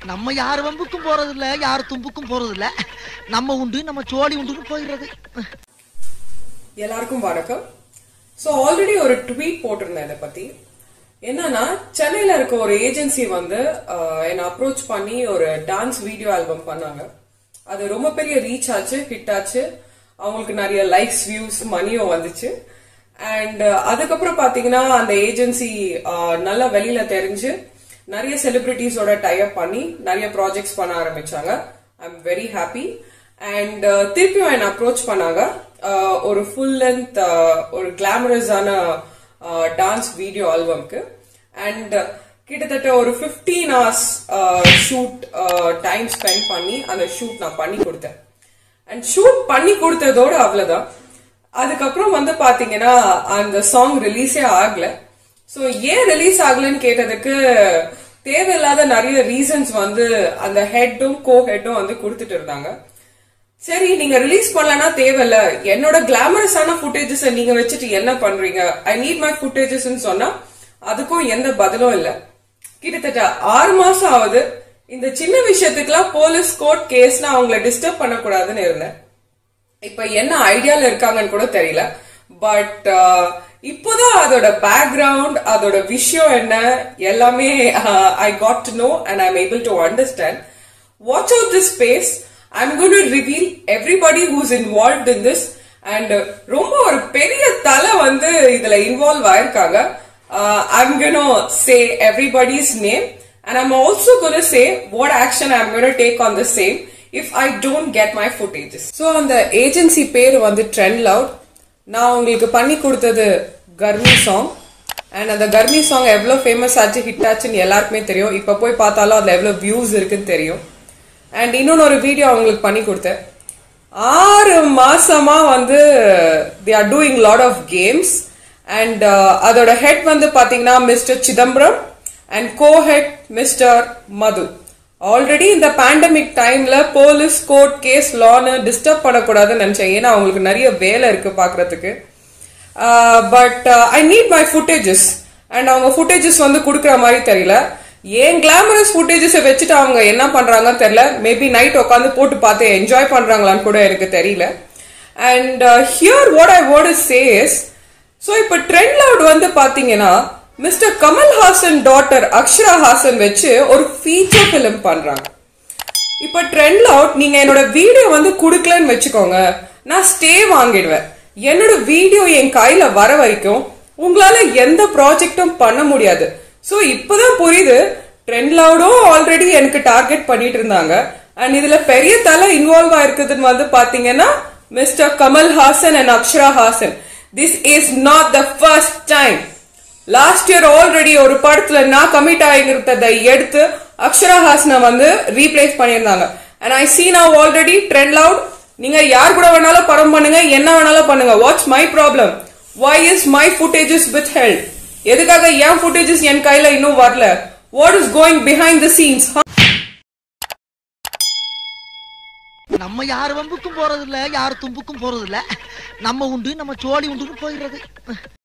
நம்ம யார் வம்புக்கும் போறது இல்ல யார் தும்புக்கும் போறது இல்ல நம்ம உண்டு நம்ம சோழி உண்டுன்னு போயிடுறது எல்லாருக்கும் வணக்கம் ஸோ ஆல்ரெடி ஒரு ட்வீட் போட்டிருந்தேன் இதை பத்தி என்னன்னா சென்னையில இருக்க ஒரு ஏஜென்சி வந்து ஆஹ், என்னை அப்ரோச் பண்ணி ஒரு டான்ஸ் வீடியோ ஆல்பம் பண்ணாங்க அது ரொம்ப பெரிய ரீச் ஆச்சு ஹிட் ஆச்சு அவங்களுக்கு நிறைய லைக்ஸ் வியூஸ் மணியும் வந்துச்சு அண்ட் அதுக்கப்புறம் பாத்தீங்கன்னா அந்த ஏஜென்சி நல்லா வெளியில தெரிஞ்சு நிறைய செலிபிரிட்டிஸோட டைப் பண்ணி நிறைய ப்ராஜெக்ட்ஸ் பண்ண ஆரம்பிச்சாங்க I am very happy and திருப்பியும் என்ன அப்ரோச் பண்ணாங்க uh, ஒரு ஃபுல் லென்த் ஒரு கிளாமரஸான டான்ஸ் வீடியோ ஆல்பம்க்கு அண்ட் கிட்டத்தட்ட ஒரு fifteen hours shoot time spend பண்ணி அந்த ஷூட் நான் பண்ணி கொடுத்தேன் அண்ட் ஷூட் பண்ணி கொடுத்ததோட அவ்வளவுதான் அதுக்கப்புறம் வந்து பாத்தீங்கன்னா அந்த சாங் ரிலீஸே ஆகல சோ ஏன் ரிலீஸ் ஆகலன்னு கேட்டதுக்கு தேவையில்லாத நிறைய ரீசன்ஸ் வந்து அந்த ஹெட்டும் கோ ஹெட்டும் வந்து கொடுத்துட்டு இருந்தாங்க சரி நீங்க ரிலீஸ் பண்ணலனா தேவையில்ல என்னோட கிளாமரஸான ஃபுட்டேஜஸ் நீங்க வச்சுட்டு என்ன பண்றீங்க ஐ நீட் மை ஃபுட்டேஜஸ் சொன்னா அதுக்கும் எந்த பதிலும் இல்ல கிட்டத்தட்ட ஆறு மாசம் ஆகுது இந்த சின்ன விஷயத்துக்குலாம் போலீஸ் கோர்ட் கேஸ்னா அவங்கள டிஸ்டர்ப் பண்ணக்கூடாதுன்னு இருந்தேன் இப்ப என்ன ஐடியால இருக்காங்கன்னு கூட தெரியல பட் இப்போதான் அதோட பேக்ரவுண்ட் அதோட விஷயம் என்ன எல்லாமே I got to know and I'm able to understand watch out this space I'm gonna reveal everybody who's involve in this and ரொம்ப ஒரு பெரிய தலை வந்து இதுல இன்வால்வ் ஆயிருக்காங்க I'm gonna say everybody's name and I'm also going to say what action I'm going to take on the same if I don't get my footages. So அந்த agency பேர் வந்து ட்ரெண்ட் லவுட் நான் உங்களுக்கு பண்ணி கொடுத்தது கர்மி song and அந்த கர்மி song எவ்வளோ ஃபேமஸ் ஆச்சு ஹிட் ஆச்சுன்னு எல்லாருக்குமே தெரியும் இப்போ போய் பார்த்தாலும் அதில் எவ்வளோ வியூஸ் இருக்குன்னு தெரியும் அண்ட் இன்னொன்று ஒரு வீடியோ அவங்களுக்கு பண்ணி கொடுத்தேன் ஆறு மாசமா வந்து they are doing lot of games and அதோட ஹெட் வந்து பாத்தீங்கன்னா Mister Chidambaram and co head Mister Madhu already இந்த பேண்டமிக் டைம்ல போலீஸ் கோர்ட் கேஸ் லான்னு டிஸ்டர்ப் பண்ணக்கூடாதுன்னு நினைச்சேன் ஏன்னா அவங்களுக்கு நிறைய வேலை இருக்கு பாக்குறதுக்கு but I need my footages and அவங்க ஃபுட்டேஜஸ் வந்து கொடுக்குற மாதிரி தெரியல ஏன் கிளாமரஸ் ஃபுட்டேஜஸை வச்சுட்டு அவங்க என்ன பண்றாங்கன்னு தெரியல மேபி நைட் உட்காந்து போட்டு பார்த்து என்ஜாய் பண்றாங்களான்னு கூட எனக்கு தெரியல and here what I what is says so இப்போ ட்ரெண்ட் லவுட் வந்து பாத்தீங்கன்னா மிஸ்டர் கமல்ஹாசன் டாட்டர் அக்ஷரா ஹாசன் வச்சு ஒரு ஃபீச்சர் ஃபிலிம் பண்றாங்க இப்ப ட்ரெண்ட் அவுட் நீங்க என்னோட வீடியோ வந்து குடுக்கலன்னு வச்சுக்கோங்க நான் ஸ்டே வாங்கிடுவேன் என்னோட வீடியோ என் கையில வர வரைக்கும் உங்களால எந்த ப்ராஜெக்டும் பண்ண முடியாது சோ இப்பதான் புரியுது ட்ரெண்ட் லவுடும் ஆல்ரெடி எனக்கு டார்கெட் பண்ணிட்டு இருந்தாங்க அண்ட் இதுல பெரிய தலை இன்வால்வ் ஆயிருக்குதுன்னு வந்து பாத்தீங்கன்னா Mister Kamal Haasan and Akshara Haasan this is not the first time last year already ஒரு படத்துல நான் கமிட் ஆகிருந்ததை எடுத்து அக்ஷரா ஹாசனை வந்து ரீப்ளேஸ் பண்ணியிருந்தாங்க and I see now already Trend Loud நீங்க யார் கூட வேணாலும் படம் பண்ணுங்க என்ன வேணாலும் பண்ணுங்க what's my problem why is my footages withheld எதுக்காக என் ஃபுட்டேஜஸ் என் கையில இன்னும் வரல what is going behind the scenes நம்ம யார் வம்புக்கும் போறது இல்ல யார் தும்புக்கும் போறது இல்ல நம்ம உண்டு நம்ம சோழி உண்டுன்னு போயிடுறது